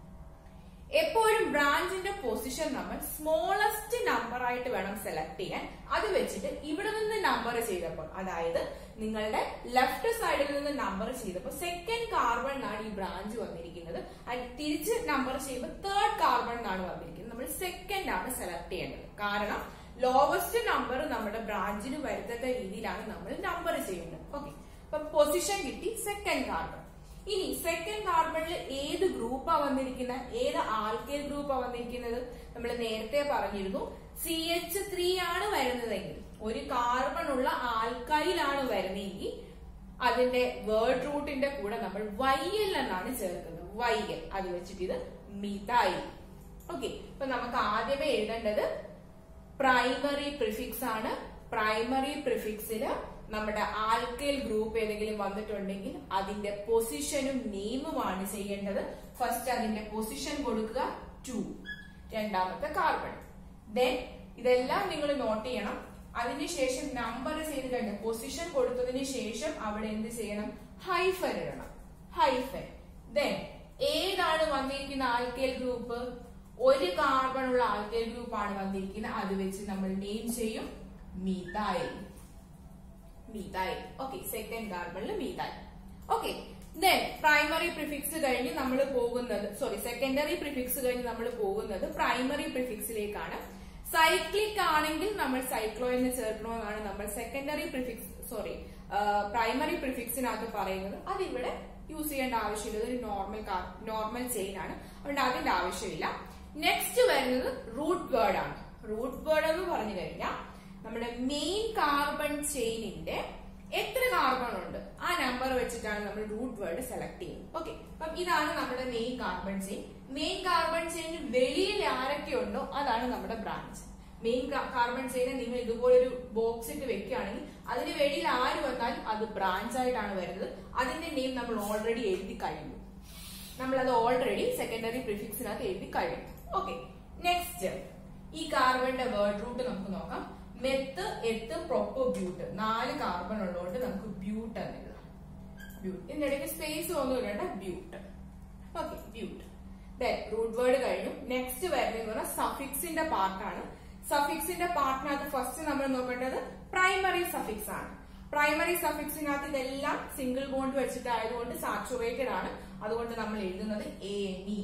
എപ്പോഴും ബ്രാഞ്ചിന്റെ പൊസിഷൻ നമ്മൾ സ്മോളസ്റ്റ് നമ്പർ ആയിട്ട് വേണം സെലക്ട് ചെയ്യാൻ അത് വെച്ചിട്ട് ഇവിടെ നിന്ന് നമ്പർ ചെയ്തപ്പോൾ അതായത് നിങ്ങളുടെ ലെഫ്റ്റ് സൈഡിൽ നിന്ന് നമ്പർ ചെയ്തപ്പോൾ സെക്കൻഡ് കാർബണിനാണ് ഈ ബ്രാഞ്ച് വന്നിരിക്കുന്നത് അത് തിരിച്ച് നമ്പർ ചെയ്യുമ്പോൾ തേർഡ് കാർബണിനാണ് വന്നിരിക്കുന്നത് നമ്മൾ സെക്കൻഡ് ആണ് സെലക്ട് ചെയ്യേണ്ടത് കാരണം ലോവസ്റ്റ് നമ്പർ നമ്മുടെ ബ്രാഞ്ചിന് വരുത്തക്ക രീതിയിലാണ് നമ്മൾ നമ്പർ ചെയ്യേണ്ടത് ഓക്കെ അപ്പൊ പൊസിഷൻ കിട്ടി സെക്കൻഡ് കാർബൺ ഇനി സെക്കൻഡ് കാർബണിൽ ഏത് ഗ്രൂപ്പാ വന്നിരിക്കുന്നത് ഏത് ആൽക്കേൽ ഗ്രൂപ്പാ വന്നിരിക്കുന്നത് നമ്മൾ നേരത്തെ പറഞ്ഞിരുന്നു സി എച്ച് ത്രീ ആണ് വരുന്നതെങ്കിൽ ഒരു കാർബൺ ഉള്ള ആൽക്കൈലാണ് വരുന്നതെങ്കിൽ അതിന്റെ വേർഡ് റൂട്ടിന്റെ കൂടെ നമ്മൾ വൈ എൽ എന്നാണ് ചേർക്കുന്നത് വൈ എൽ അത് വെച്ചിട്ട് ഇത് മിതായി ഓക്കെ അപ്പൊ നമുക്ക് ആദ്യമേ എഴുതേണ്ടത് പ്രൈമറി പ്രിഫിക്സ് ആണ് പ്രൈമറി പ്രിഫിക്സില് നമ്മുടെ ആൽക്കൈൽ ഗ്രൂപ്പ് ഏതെങ്കിലും വന്നിട്ടുണ്ടെങ്കിൽ അതിന്റെ പൊസിഷനും നെയിമുമാണ് ചെയ്യേണ്ടത് ഫസ്റ്റ് അതിന്റെ പൊസിഷൻ കൊടുക്കുക ടു രണ്ടാമത്തെ കാർബൺ ദെൻ ഇതെല്ലാം നിങ്ങൾ നോട്ട് ചെയ്യണം അതിനുശേഷം നമ്പർ ചെയ്ത് കഴിഞ്ഞ് പൊസിഷൻ കൊടുത്തതിന് ശേഷം അവിടെ എന്ത് ചെയ്യണം ഹൈഫൻ ഇടണം ഹൈഫൻ ദെൻ ഏതാണ് വന്നിരിക്കുന്ന ആൽക്കൈൽ ഗ്രൂപ്പ് ഒരു കാർബൺ ഉള്ള ആൽക്കൈൽ ഗ്രൂപ്പ് ആണ് വന്നിരിക്കുന്നത് അത് വെച്ച് നമ്മൾ നെയിം ചെയ്യും മീതായിൽ മീതായിൽ ഓക്കെ സെക്കൻഡ് കാർബണിൽ methyl okay then primary prefix കഴിഞ്ഞ് നമ്മൾ പോകുന്നത് സോറി സെക്കൻഡറി പ്രിഫിക്സ് കഴിഞ്ഞ് നമ്മൾ പോകുന്നത് പ്രൈമറി പ്രിഫിക്സിലേക്കാണ് സൈക്ലിക് ആണെങ്കിൽ നമ്മൾ സൈക്ലോ എന്ന് ചേർക്കണമെന്നാണ് നമ്മൾ സെക്കൻഡറി പ്രിഫിക്സ് സോറി പ്രൈമറി പ്രിഫിക്സിനകത്ത് പറയുന്നത് അതിവിടെ യൂസ് ചെയ്യേണ്ട ആവശ്യമില്ല ഇതൊരു നോർമൽ നോർമൽ ചെയിൻ ആണ് അതുകൊണ്ട് അതിന്റെ ആവശ്യമില്ല നെക്സ്റ്റ് വരുന്നത് റൂട്ട് വേർഡ് ആണ് റൂട്ട് വേർഡ് എന്ന് പറഞ്ഞു കഴിഞ്ഞാൽ നമ്മുടെ മെയിൻ കാർബൺ ചെയിനിന്റെ എത്ര കാർബൺ ഉണ്ട് ആ നമ്പർ വെച്ചിട്ടാണ് നമ്മൾ റൂട്ട് വേർഡ് സെലക്ട് ചെയ്യുന്നത് ഓക്കെ അപ്പം ഇതാണ് നമ്മുടെ main carbon chain main carbon ചെയിനിൽ വെളിയിൽ ആരൊക്കെ ഉണ്ടോ അതാണ് നമ്മുടെ ബ്രാഞ്ച് മെയിൻ കാർബൺ ചെയിനെ നിങ്ങൾ ഇതുപോലെ ഒരു ബോക്സ് ഇട്ട് വെക്കുകയാണെങ്കിൽ അതിന് വെളിയിൽ ആര് വന്നാലും അത് ബ്രാഞ്ച് ആയിട്ടാണ് വരുന്നത് അതിന്റെ നെയിം നമ്മൾ ഓൾറെഡി എഴുതി കഴിഞ്ഞു നമ്മൾ അത് ഓൾറെഡി സെക്കൻഡറി പ്രിഫിക്സിനകത്ത് എഴുതി കഴിഞ്ഞു ഓക്കെ നെക്സ്റ്റ് ഈ കാർബണിന്റെ വേർഡ് റൂട്ട് നമുക്ക് നോക്കാം മെത്ത് എത്ത് പ്രൊപ്പോ ബ്യൂട്ട് നാല് കാർബൺ ഉള്ളതുകൊണ്ട് നമുക്ക് ബ്യൂട്ട് എന്ന് എഴുതാം ബ്യൂട്ട് ഇതിനിടയ്ക്ക് സ്പേസ് ഒന്നും ഇടേണ്ട but okay but root word കഴിഞ്ഞു നെക്സ്റ്റ് വരുന്നത് പറഞ്ഞാൽ സഫിക്സിന്റെ പാർട്ടാണ് സഫിക്സിന്റെ പാർട്ടിനകത്ത് ഫസ്റ്റ് നമ്മൾ നോക്കേണ്ടത് പ്രൈമറി സഫിക്സ് ആണ് പ്രൈമറി സഫിക്സിനകത്ത് ഇതെല്ലാം സിംഗിൾ ബോണ്ട് വെച്ചിട്ടായതുകൊണ്ട് സാച്ചുറേറ്റഡ് ആണ് അതുകൊണ്ട് നമ്മൾ എഴുതുന്നത് A N E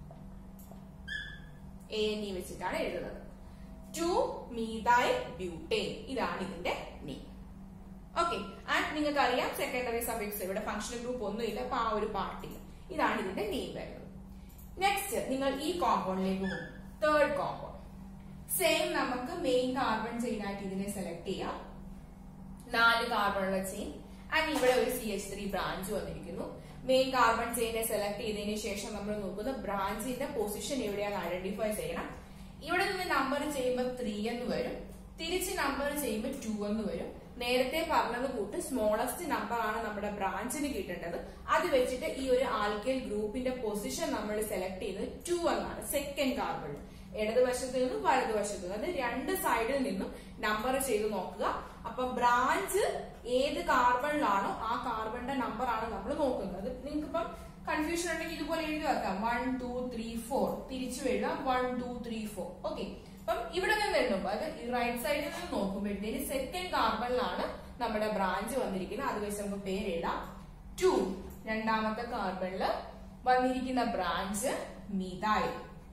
A N E വെച്ചിട്ടാണ് എഴുതുന്നത് ടു മീതായ് ബ്യൂട്ടേൻ ഇതാണ് ഇതിന്റെ നെയിം ഓക്കെ ആൻഡ് നിങ്ങൾക്ക് അറിയാം സെക്കൻഡറി സഫിക്സ് ഇവിടെ ഫംഗ്ഷണൽ ഗ്രൂപ്പ് ഒന്നുമില്ല അപ്പൊ ആ ഒരു പാർട്ടില്ല ഇതാണ് ഇതിന്റെ നെയിം വരുന്നത് നെക്സ്റ്റ് നിങ്ങൾ ഈ കോമ്പൗണ്ടിലേക്ക് പോകും തേർഡ് കോമ്പൗണ്ട് സെയിം നമുക്ക് മെയിൻ കാർബൺ ചെയിൻ ആയിട്ട് ഇതിനെ സെലക്ട് ചെയ്യാം നാല് കാർബൺ ഉള്ള ചെയിൻ ആൻഡ് ഇവിടെ ഒരു സി എച്ച് ത്രീ ബ്രാഞ്ച് വന്നിരിക്കുന്നു മെയിൻ കാർബൺ ചെയിനെ സെലക്ട് ചെയ്തതിന് ശേഷം നമ്മൾ നോക്കുന്ന ബ്രാഞ്ചിന്റെ പൊസിഷൻ എവിടെയാണെന്ന് ഐഡന്റിഫൈ ചെയ്യണം ഇവിടെ നിന്ന് നമ്പർ ചെയ്യുമ്പോൾ ത്രീ എന്ന് വരും തിരിച്ച് നമ്പർ ചെയ്യുമ്പോൾ ടു എന്ന് വരും നേരത്തെ പറഞ്ഞത് കൂട്ട് സ്മോളസ്റ്റ് നമ്പർ ആണ് നമ്മുടെ ബ്രാഞ്ചിന് കിട്ടേണ്ടത് അത് വെച്ചിട്ട് ഈ ഒരു ആൽക്കൈൽ ഗ്രൂപ്പിന്റെ പൊസിഷൻ നമ്മൾ സെലക്ട് ചെയ്തത് ടു എന്നാണ് സെക്കൻഡ് കാർബൺ ഇടതുവശത്ത് നിന്നും വലതുവശത്ത് നിന്നും അത് രണ്ട് സൈഡിൽ നിന്നും നമ്പർ ചെയ്ത് നോക്കുക അപ്പൊ ബ്രാഞ്ച് ഏത് കാർബണിലാണോ ആ കാർബണിന്റെ നമ്പർ ആണ് നമ്മൾ നോക്കുന്നത് നിങ്ങൾക്ക് ഇപ്പം കൺഫ്യൂഷൻ ഉണ്ടെങ്കിൽ ഇതുപോലെ എഴുതി വെക്കാം വൺ ടു ത്രീ ഫോർ തിരിച്ചു എഴുതാം one two three four okay അപ്പം ഇവിടെ നിന്ന് എഴുതുമ്പോൾ അത് റൈറ്റ് സൈഡിൽ നിന്ന് നോക്കുമ്പോഴത്തേന് സെക്കൻഡ് കാർബണിലാണ് നമ്മുടെ ബ്രാഞ്ച് വന്നിരിക്കുന്നത് അത് വെച്ച് നമുക്ക് പേര് എഴുതാം ടു രണ്ടാമത്തെ കാർബണില് വന്നിരിക്കുന്ന ബ്രാഞ്ച് മിതായിൽ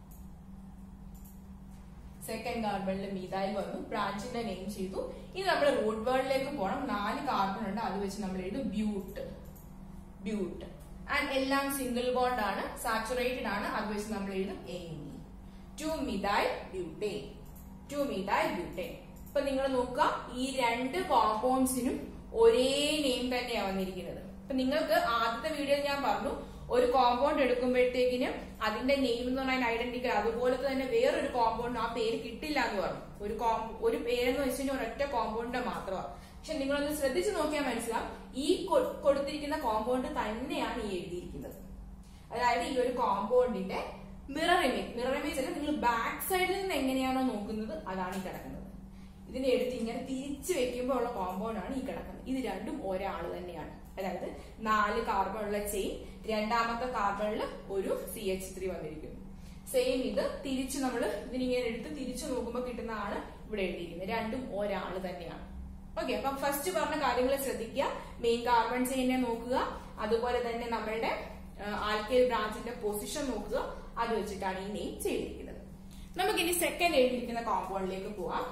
സെക്കൻഡ് കാർബണിൽ മീതായിൽ വന്നു ബ്രാഞ്ചിന്റെ നെയിം ചെയ്തു ഇനി നമ്മൾ റൂട്ട് വേർഡിലേക്ക് പോകണം നാല് കാർബൺ ഉണ്ട് അത് വെച്ച് നമ്മൾ എഴുതും ബ്യൂട്ട് ബ്യൂട്ട് ആൻഡ് എല്ലാം സിംഗിൾ ബോണ്ട് ആണ് സാച്ചുറേറ്റഡ് ആണ് അത് വെച്ച് നമ്മൾ എഴുതും A two methyl butane two methyl butane ഇപ്പൊ നിങ്ങൾ നോക്കുക ഈ രണ്ട് കോമ്പൗണ്ട്സിനും ഒരേ നെയിം തന്നെയാണ് വന്നിരിക്കുന്നത് ഇപ്പൊ നിങ്ങൾക്ക് ആദ്യത്തെ വീഡിയോയിൽ ഞാൻ പറഞ്ഞു ഒരു കോമ്പൗണ്ട് എടുക്കുമ്പോഴത്തേക്കിന് അതിന്റെ നെയിം എന്ന് പറഞ്ഞാൽ ഐഡന്റിക്കൽ അതുപോലെ തന്നെ വേറൊരു കോമ്പൗണ്ട് ആ പേര് കിട്ടില്ല എന്ന് പറഞ്ഞു ഒരു കോമ്പ ഒരു പേരെന്ന് വെച്ച് കഴിഞ്ഞാൽ ഒരൊറ്റ കോമ്പൗണ്ടിന്റെ മാത്രമാണ് പക്ഷെ നിങ്ങളൊന്ന് ശ്രദ്ധിച്ചു നോക്കിയാൽ മനസ്സിലാവും ഈ കൊ- കൊടുത്തിരിക്കുന്ന കോമ്പൗണ്ട് തന്നെയാണ് ഈ എഴുതിയിരിക്കുന്നത് അതായത് ഈ ഒരു കോമ്പൗണ്ടിന്റെ മിറർ ഇമേജ് മിറർ ഇമേജ് അല്ല നിങ്ങൾ ബാക്ക് സൈഡിൽ നിന്ന് എങ്ങനെയാണോ നോക്കുന്നത് അതാണ് ഈ കിടക്കുന്നത് ഇതിനെ എടുത്ത് ഇങ്ങനെ തിരിച്ചു വെക്കുമ്പോൾ ഉള്ള കോമ്പൗണ്ട് ആണ് ഈ കിടക്കുന്നത് ഇത് രണ്ടും ഒരാൾ തന്നെയാണ് അതായത് നാല് കാർബൺ ഉള്ള ചെയിൻ രണ്ടാമത്തെ കാർബണിൽ ഒരു സി എച്ച് ത്രീ വന്നിരിക്കുന്നു സെയിം ഇത് തിരിച്ച് നമ്മൾ ഇതിനിങ്ങനെ എടുത്ത് തിരിച്ചു നോക്കുമ്പോൾ കിട്ടുന്ന ആണ് ഇവിടെ എഴുതിയിരിക്കുന്നത് രണ്ടും ഒരാൾ തന്നെയാണ് ഓക്കെ അപ്പം ഫസ്റ്റ് പറഞ്ഞ കാര്യങ്ങൾ ശ്രദ്ധിക്കുക മെയിൻ കാർബൺ ചെയിനെ നോക്കുക അതുപോലെ തന്നെ നമ്മളുടെ ആൽക്കൈൽ ബ്രാഞ്ചിന്റെ പൊസിഷൻ നോക്കുക അത് വെച്ചിട്ടാണ് ഈ നെയിം ചെയ്തിരിക്കുന്നത് നമുക്കിനി സെക്കൻഡ് എഴുതിയിരിക്കുന്ന കോമ്പൗണ്ടിലേക്ക് പോവാം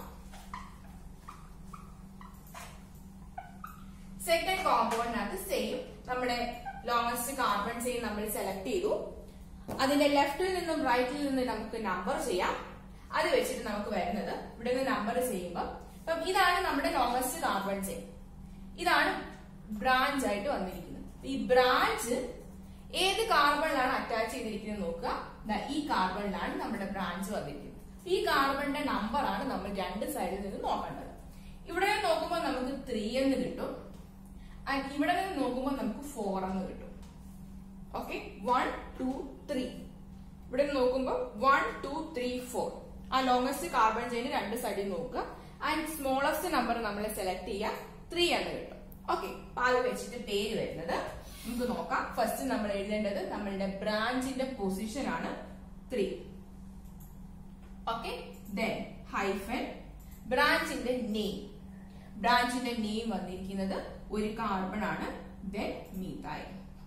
സെക്കൻഡ് കോമ്പൗണ്ടിനകത്ത് സെയിം നമ്മുടെ ലോങ്സ്റ്റ് കാർബൺ ചെയിൻ നമ്മൾ സെലക്ട് ചെയ്തു അതിന്റെ ലെഫ്റ്റിൽ നിന്നും റൈറ്റിൽ നിന്നും നമുക്ക് നമ്പർ ചെയ്യാം അത് വെച്ചിട്ട് നമുക്ക് വരുന്നത് ഇവിടെ നിന്ന് നമ്പർ ചെയ്യുമ്പോൾ ഇപ്പം ഇതാണ് നമ്മുടെ ലോങ്സ്റ്റ് കാർബൺ ചെയിൻ ഇതാണ് ബ്രാഞ്ച് ആയിട്ട് വന്നിരിക്കുന്നത് ഈ ബ്രാഞ്ച് ഏത് കാർബണിലാണ് അറ്റാച്ച് ചെയ്തിരിക്കുന്നത് നോക്കുക ദാ ഈ കാർബണിലാണ് നമ്മുടെ ബ്രാഞ്ച് വന്നിരിക്കുന്നത് ഈ കാർബണിന്റെ നമ്പർ ആണ് നമ്മൾ രണ്ട് സൈഡിൽ നിന്ന് നോക്കേണ്ടത് ഇവിടെ നിന്ന് നോക്കുമ്പോൾ നമുക്ക് ത്രീ എന്ന് കിട്ടും ആൻഡ് ഇവിടെ നിന്ന് നോക്കുമ്പോൾ നമുക്ക് ഫോർ എന്ന് കിട്ടും ഓക്കെ വൺ ടു ത്രീ ഇവിടെ നിന്ന് നോക്കുമ്പോൾ വൺ ടു ത്രീ ഫോർ ആ ലോങ്സ്റ്റ് കാർബൺ ചെയിൻ രണ്ട് സൈഡിൽ നോക്കുക ആൻഡ് സ്മോളസ്റ്റ് നമ്പർ നമ്മൾ സെലക്ട് ചെയ്യുക ത്രീ എന്ന് കിട്ടും ഓക്കെ അപ്പൊ അത് വെച്ചിട്ട് പേര് വരുന്നത് നമുക്ക് നോക്കാം ഫസ്റ്റ് നമ്മൾ എഴുതേണ്ടത് നമ്മളുടെ ബ്രാഞ്ചിന്റെ പൊസിഷൻ ആണ് ത്രീ ഓക്കെ ദെൻ ഹൈഫൻ ബ്രാഞ്ചിന്റെ നെയിം ബ്രാഞ്ചിന്റെ നെയിം വന്നിരിക്കുന്നത് ഒരു കാർബൺ ആണ് ദെൻ മീതായി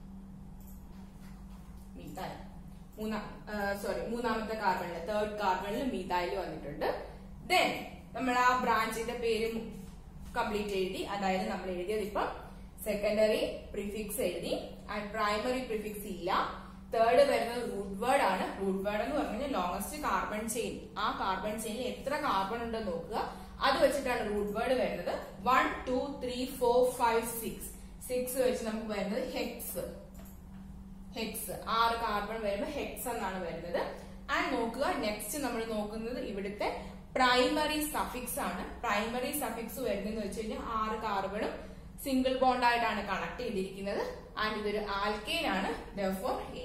മീതായി മൂന്നാം സോറി മൂന്നാമത്തെ കാർബണില് തേർഡ് കാർബണിൽ മീതായിൽ വന്നിട്ടുണ്ട് ദെൻ നമ്മൾ ആ ബ്രാഞ്ചിന്റെ പേര് കംപ്ലീറ്റ് എഴുതി അതായത് നമ്മൾ എഴുതിയത് ഇപ്പം സെക്കൻഡറി പ്രിഫിക്സ് എഴുതി ആൻഡ് പ്രൈമറി പ്രിഫിക്സ് ഇല്ല തേർഡ് വരുന്നത് റൂട്ട് വേർഡ് ആണ് റൂട്ട് വേർഡ് എന്ന് പറഞ്ഞാൽ ലോങ്സ്റ്റ് കാർബൺ ചെയിൻ ആ കാർബൺ ചെയിനിൽ എത്ര കാർബൺ ഉണ്ടെന്ന് നോക്കുക അത് വെച്ചിട്ടാണ് റൂട്ട് വേർഡ് വരുന്നത് one two three four five six six വെച്ച് നമുക്ക് വരുന്നത് ഹെക്സ് ഹെക്സ് ആറ് കാർബൺ വരുമ്പോൾ ഹെക്സ് എന്നാണ് വരുന്നത് ആൻഡ് നോക്കുക നെക്സ്റ്റ് നമ്മൾ നോക്കുന്നത് ഇവിടുത്തെ പ്രൈമറി സഫിക്സ് ആണ് പ്രൈമറി സഫിക്സ് വരുന്നതെന്ന് വെച്ച് കഴിഞ്ഞാൽ ആറ് കാർബണും സിംഗിൾ ബോണ്ട് ആയിട്ടാണ് കണക്ട് ചെയ്തിരിക്കുന്നത് ആൻഡ് ഇതൊരു ആൽക്കെയിൻ ആണ് ഫോർ എ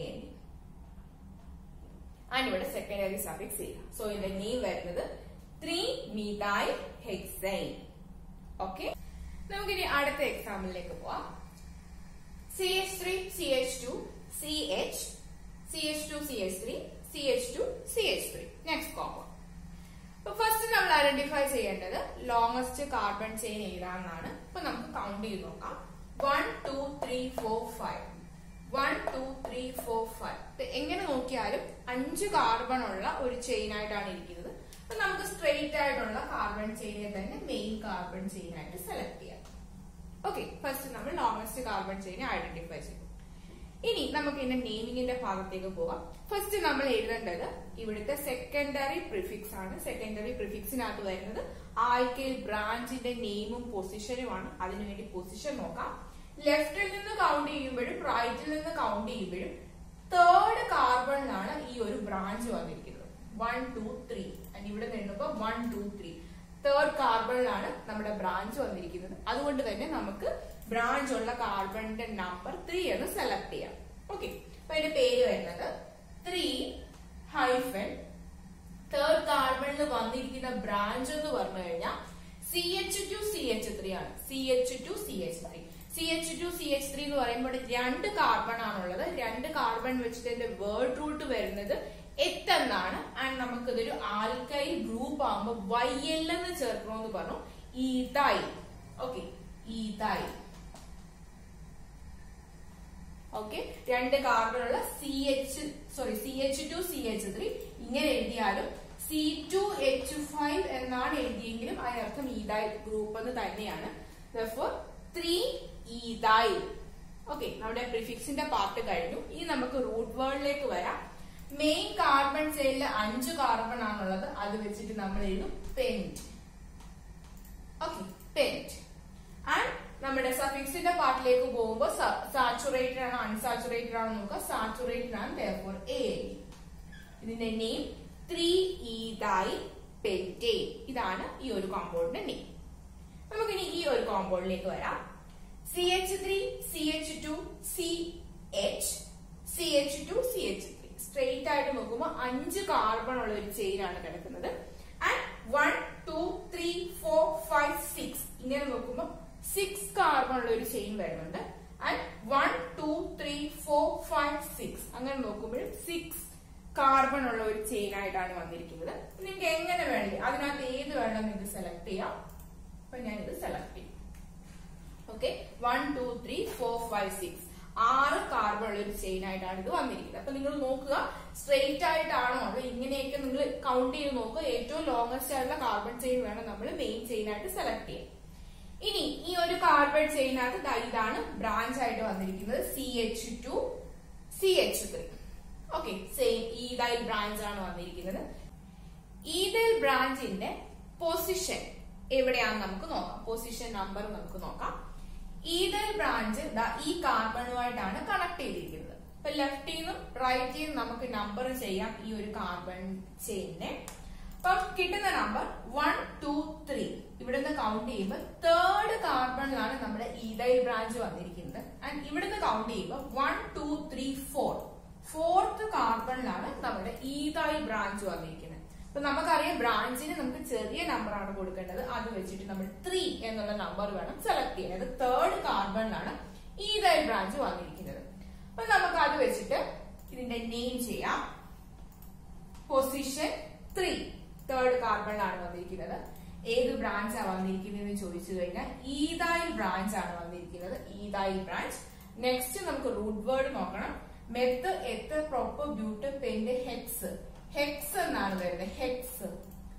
ആൻഡ് ഇവിടെ സെക്കൻഡറി സഫിക്സ് ഇല്ല സോ ഇതിന്റെ നെയിം വരുന്നത് ത്രീ മീതായ് ഹെക്സൈൻ ഓക്കെ നമുക്കിനി അടുത്ത എക്സാമ്പിളിലേക്ക് പോവാം C H three C H two C H C H two C H three C H two C H three next compound അപ്പൊ first നമ്മൾ identify ചെയ്യേണ്ടത് ലോങ്സ്റ്റ് കാർബൺ ചെയിൻ ഏതാണെന്നാണ് അപ്പൊ നമുക്ക് കൗണ്ട് ചെയ്ത് നോക്കാം one two three four five one two three four five എങ്ങനെ നോക്കിയാലും അഞ്ച് കാർബൺ ഉള്ള ഒരു ചെയിൻ ആയിട്ടാണ് ഇരിക്കുന്നത് അപ്പൊ നമുക്ക് സ്ട്രെയിറ്റ് ആയിട്ടുള്ള കാർബൺ ചെയിനെ തന്നെ മെയിൻ കാർബൺ ചെയിൻ ആയിട്ട് സെലക്ട് ചെയ്യാം ഓക്കെ ഫസ്റ്റ് നമ്മൾ ലോങ്സ്റ്റ് കാർബൺ ചെയിനെ ഐഡന്റിഫൈ ചെയ്തു ഇനി നമുക്ക് ഇതിന്റെ നെയിമിങ്ങിന്റെ ഭാഗത്തേക്ക് പോവാം ഫസ്റ്റ് നമ്മൾ എഴുതേണ്ടത് ഇവിടുത്തെ സെക്കൻഡറി പ്രിഫിക്സ് ആണ് സെക്കൻഡറി പ്രിഫിക്സിനകത്ത് വരുന്നത് ആൽക്കൈൽ ബ്രാഞ്ചിന്റെ നെയിമും പൊസിഷനുമാണ് അതിനുവേണ്ടി പൊസിഷൻ നോക്കാം ലെഫ്റ്റിൽ നിന്ന് കൗണ്ട് ചെയ്യുമ്പോഴും റൈറ്റിൽ നിന്ന് കൗണ്ട് ചെയ്യുമ്പോഴും തേർഡ് കാർബണിലാണ് ഈ ഒരു ബ്രാഞ്ച് വന്നിരിക്കുന്നത് വൺ ടു ത്രീ ഇവിടെ നിന്നുമ്പോ വൺ ടു ത്രീ തേർഡ് കാർബണിലാണ് നമ്മുടെ ബ്രാഞ്ച് വന്നിരിക്കുന്നത് അതുകൊണ്ട് തന്നെ നമുക്ക് ബ്രാഞ്ച് ഉള്ള കാർബണിന്റെ നമ്പർ ത്രീ എന്ന് സെലക്ട് ചെയ്യാം ഓക്കെ അപ്പൊ അതിന്റെ പേര് വരുന്നത് ത്രീ ഹൈഫൻ തേർഡ് കാർബണിൽ വന്നിരിക്കുന്ന ബ്രാഞ്ച് എന്ന് പറഞ്ഞു കഴിഞ്ഞാൽ C H two C H three ആണ് C H two C H three C H two C H three എന്ന് പറയുമ്പോൾ രണ്ട് കാർബൺ ആണുള്ളത് രണ്ട് കാർബൺ വെച്ചിട്ട് ഇതിന്റെ വേർഡ് റൂട്ട് വരുന്നത് എത്ത് എന്നാണ് ആൻഡ് നമുക്ക് ഇതൊരു ആൽക്കൈൽ ഗ്രൂപ്പ് ആകുമ്പോൾ വൈ എൽ എന്ന് ചേർക്കണമെന്ന് പറഞ്ഞു ഈതായി ഓക്കെ ഈതായി ഓക്കെ രണ്ട് കാർബണുള്ള C H sorry C H two C H three ഇങ്ങനെ എഴുതിയാലും സി ടു എച്ച് ഫൈവ് എന്നാണ് എഴുതിയെങ്കിലും അതിനർത്ഥം ഈതായി ഗ്രൂപ്പ് എന്ന് തന്നെയാണ് ത്രീ ഈതായി ഓക്കെ നമ്മുടെ പ്രിഫിക്സിന്റെ പാർട്ട് കഴിഞ്ഞു ഇനി നമുക്ക് റൂട്ട് വേർഡിലേക്ക് വരാം മെയിൻ കാർബൺ ചെയിനിൽ അഞ്ച് കാർബൺ ആണുള്ളത് അത് വെച്ചിട്ട് നമ്മൾ എഴുതും പെന്റ് ഓക്കെ പെന്റ് ആൻഡ് നമ്മുടെ സഫിക്സിന്റെ പാർട്ടിലേക്ക് പോകുമ്പോൾ സാച്ചുറേറ്റഡ് ആണോ അൺസാച്ചുറേറ്റഡ് ആണോ നോക്കുക സാച്ചുറേറ്റഡ് ആണ് therefore എ ഇതിന്റെ നെയിം ത്രീ ഈതായി പെന്റേ ഇതാണ് ഈ ഒരു കോമ്പൗണ്ടിന്റെ നെയിം നമുക്കിനി ഈ ഒരു കോമ്പൗണ്ടിലേക്ക് വരാം C H three C H two C H C H two C H three straight ആയിട്ട് നോക്കുമ്പോൾ അഞ്ച് കാർബൺ ഉള്ള ഒരു ചെയിൻ ആണ് കിടക്കുന്നത് and one two three four five six ഇങ്ങനെ നോക്കുമ്പോൾ സിക്സ് കാർബൺ ഉള്ള ഒരു ചെയിൻ വരുന്നുണ്ട് and one two three four five six അങ്ങനെ നോക്കുമ്പോഴും സിക്സ് കാർബൺ ഉള്ള ഒരു ചെയിൻ ആയിട്ടാണ് വന്നിരിക്കുന്നത് നിങ്ങൾക്ക് എങ്ങനെ വേണമെങ്കിൽ അതിനകത്ത് ഏത് വേണം നിങ്ങൾക്ക് സെലക്ട് ചെയ്യാം അപ്പൊ ഞാൻ ഇത് സെലക്ട് ചെയ്യും okay one two three four five six ആറ് കാർബൺ ഉള്ള ഒരു ചെയിൻ ആയിട്ടാണ് ഇത് വന്നിരിക്കുന്നത് അപ്പൊ നിങ്ങൾ നോക്കുക സ്ട്രെയിറ്റ് ആയിട്ടാണോ അതോ ഇങ്ങനെയൊക്കെ നിങ്ങൾ കൗണ്ട് ചെയ്ത് നോക്കുക ഏറ്റവും ലോങ്സ്റ്റ് ആയിട്ടുള്ള കാർബൺ ചെയിൻ വേണം നമ്മൾ മെയിൻ ചെയിൻ ആയിട്ട് സെലക്ട് ചെയ്യാൻ ഇനി ഈ ഒരു കാർബൺ ചെയിനകത്ത് ദാ ഇതാണ് ബ്രാഞ്ച് ആയിട്ട് വന്നിരിക്കുന്നത് C H two C H three okay same ethyl branch ആണ് വന്നിരിക്കുന്നത് ഈതൈൽ ബ്രാഞ്ചിന്റെ പൊസിഷൻ എവിടെയാണെന്ന് നമുക്ക് നോക്കാം പൊസിഷൻ നമ്പർ നമുക്ക് നോക്കാം ഈതൈൽ ബ്രാഞ്ച് ദാ ഈ കാർബണുമായിട്ടാണ് കണക്ട് ചെയ്തിരിക്കുന്നത് അപ്പൊ ലെഫ്റ്റിൽ നിന്നും റൈറ്റിൽ നിന്നും നമുക്ക് നമ്പർ ചെയ്യാം ഈ ഒരു കാർബൺ ചെയിനെ അപ്പം കിട്ടുന്ന നമ്പർ വൺ ടു ത്രീ ഇവിടുന്ന് കൗണ്ട് ചെയ്യുമ്പോൾ തേർഡ് കാർബണിലാണ് നമ്മുടെ ഈതൈൽ ബ്രാഞ്ച് വന്നിരിക്കുന്നത് ആൻഡ് ഇവിടുന്ന് കൗണ്ട് ചെയ്യുമ്പോൾ one two three four fourth കാർബണിലാണ് നമ്മുടെ ഈതൈൽ ബ്രാഞ്ച് വന്നിരിക്കുന്നത് അപ്പൊ നമുക്കറിയാം ബ്രാഞ്ചിന് നമുക്ക് ചെറിയ നമ്പർ ആണ് കൊടുക്കേണ്ടത് അത് വെച്ചിട്ട് നമ്മൾ ത്രീ എന്നുള്ള നമ്പർ വേണം സെലക്ട് ചെയ്യാൻ അത് തേർഡ് കാർബണിലാണ് ഈതൈൽ ബ്രാഞ്ച് വന്നിരിക്കുന്നത് അപ്പൊ നമുക്ക് അത് വെച്ചിട്ട് ഇതിന്റെ നെയിം ചെയ്യാം പൊസിഷൻ ത്രീ തേർഡ് കാർബണിലാണ് വന്നിരിക്കുന്നത് ഏത് ബ്രാഞ്ച് ആണ് വന്നിരിക്കുന്നത് എന്ന് ചോദിച്ചു കഴിഞ്ഞാൽ ഈതായിൽ ബ്രാഞ്ച് ആണ് വന്നിരിക്കുന്നത് ഈതായിൽ ബ്രാഞ്ച് നെക്സ്റ്റ് നമുക്ക് റൂട്ട് വേർഡ് നോക്കണം meth eth prop but pent hex hex എന്നാണ് വരുന്നത് ഹെക്സ്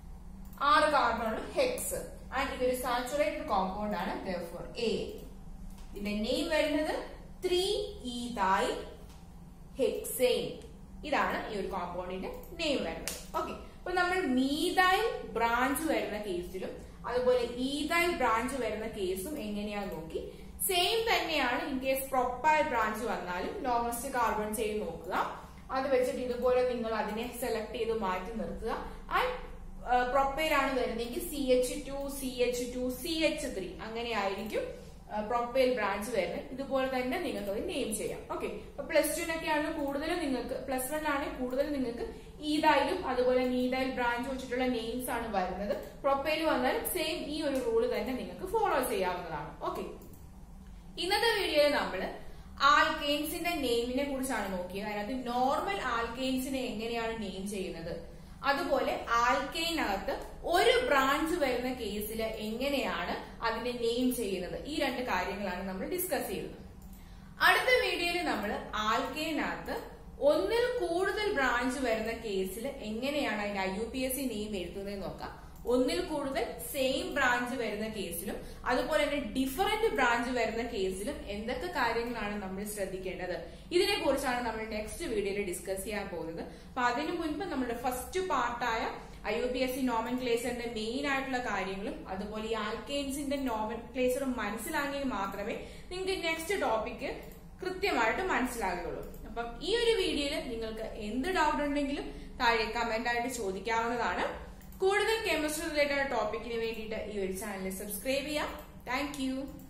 ആറ് കാർബണുള്ള ഹെക്സ് ആൻഡ് ഇതൊരു സാച്ചുറേറ്റഡ് കോമ്പൗണ്ട് ആണ് ഫോർ എ ഇതിന്റെ നെയിം വരുന്നത് ത്രീ ഈതായി ഹെക്സെയിൻ ഇതാണ് ഈ ഒരു കോമ്പൗണ്ടിന്റെ നെയിം വരുന്നത് ഓക്കെ അപ്പൊ നമ്മൾ മീതായിൽ ബ്രാഞ്ച് വരുന്ന കേസിലും അതുപോലെ ഈതായിൽ ബ്രാഞ്ച് വരുന്ന കേസും എങ്ങനെയാന്ന് നോക്കി സെയിം തന്നെയാണ് ഇൻ കേസ് പ്രൊപ്പൈൽ ബ്രാഞ്ച് വന്നാലും ലോങ്സ്റ്റ് കാർബൺ ചെയിൻ നോക്കുക അത് വെച്ചിട്ട് ഇതുപോലെ നിങ്ങൾ അതിനെ സെലക്ട് ചെയ്ത് മാറ്റി നിർത്തുക ആൻഡ് പ്രൊപ്പൈൽ ആണ് വരുന്നതെങ്കിൽ C H two C H two C H three അങ്ങനെ ആയിരിക്കും പ്രൊപ്പൈൽ ബ്രാഞ്ച് വരുന്നത് ഇതുപോലെ തന്നെ നിങ്ങൾക്ക് അത് നെയിം ചെയ്യാം ഓക്കെ അപ്പൊ പ്ലസ് ടുനൊക്കെ ആണ് കൂടുതലും നിങ്ങൾക്ക് പ്ലസ് വൺ ആണെങ്കിൽ കൂടുതൽ നിങ്ങൾക്ക് ഈതായാലും അതുപോലെ മീതായിൽ ബ്രാഞ്ച് വെച്ചിട്ടുള്ള നെയിംസ് ആണ് വരുന്നത് പ്രൊപ്പൈൽ വന്നാലും സെയിം ഈ ഒരു റൂള് തന്നെ നിങ്ങൾക്ക് ഫോളോ ചെയ്യാവുന്നതാണ് ഓക്കെ ഇന്നത്തെ വീഡിയോയിൽ നമ്മൾ ആൽക്കെയിൻസിന്റെ നെയിമിനെ കുറിച്ചാണ് നോക്കിയത് അതിനകത്ത് നോർമൽ ആൽക്കെയിൻസിനെ എങ്ങനെയാണ് നെയിം ചെയ്യുന്നത് അതുപോലെ ആൽക്കെയിനകത്ത് ഒരു ബ്രാഞ്ച് വരുന്ന കേസിൽ എങ്ങനെയാണ് അതിനെ നെയിം ചെയ്യുന്നത് ഈ രണ്ട് കാര്യങ്ങളാണ് നമ്മൾ ഡിസ്കസ് ചെയ്യുന്നത് അടുത്ത വീഡിയോയിൽ നമ്മൾ ആൽക്കെയിനകത്ത് ഒന്നിൽ കൂടുതൽ ബ്രാഞ്ച് വരുന്ന കേസിൽ എങ്ങനെയാണ് അതിന്റെ I U P S C name എഴുതുന്നത് നോക്കാം ഒന്നിൽ കൂടുതൽ സെയിം ബ്രാഞ്ച് വരുന്ന കേസിലും അതുപോലെ തന്നെ ഡിഫറെന്റ് ബ്രാഞ്ച് വരുന്ന കേസിലും എന്തൊക്കെ കാര്യങ്ങളാണ് നമ്മൾ ശ്രദ്ധിക്കേണ്ടത് ഇതിനെ കുറിച്ചാണ് നമ്മൾ നെക്സ്റ്റ് വീഡിയോയിൽ ഡിസ്കസ് ചെയ്യാൻ പോകുന്നത് അപ്പൊ അതിനു മുൻപ് നമ്മുടെ ഫസ്റ്റ് പാർട്ടായ I U P S C നോമൻ ക്ലേസറിന്റെ മെയിൻ ആയിട്ടുള്ള കാര്യങ്ങളും അതുപോലെ ഈ ആൽക്കെയിൻസിന്റെ നോമൻ ക്ലേസറും മനസ്സിലാക്കിയെങ്കിൽ മാത്രമേ നിങ്ങൾക്ക് നെക്സ്റ്റ് ടോപ്പിക്ക് കൃത്യമായിട്ട് മനസ്സിലാകുകയുള്ളൂ അപ്പം ഈ ഒരു വീഡിയോയിൽ നിങ്ങൾക്ക് എന്ത് ഡൗട്ട് ഉണ്ടെങ്കിലും താഴെ കമന്റ് ആയിട്ട് ചോദിക്കാവുന്നതാണ് കൂടുതൽ കെമിസ്ട്രി റിലേറ്റഡ് ടോപ്പിക്കിന് വേണ്ടിയിട്ട് ഈ ഒരു ചാനൽ സബ്സ്ക്രൈബ് ചെയ്യാം താങ്ക്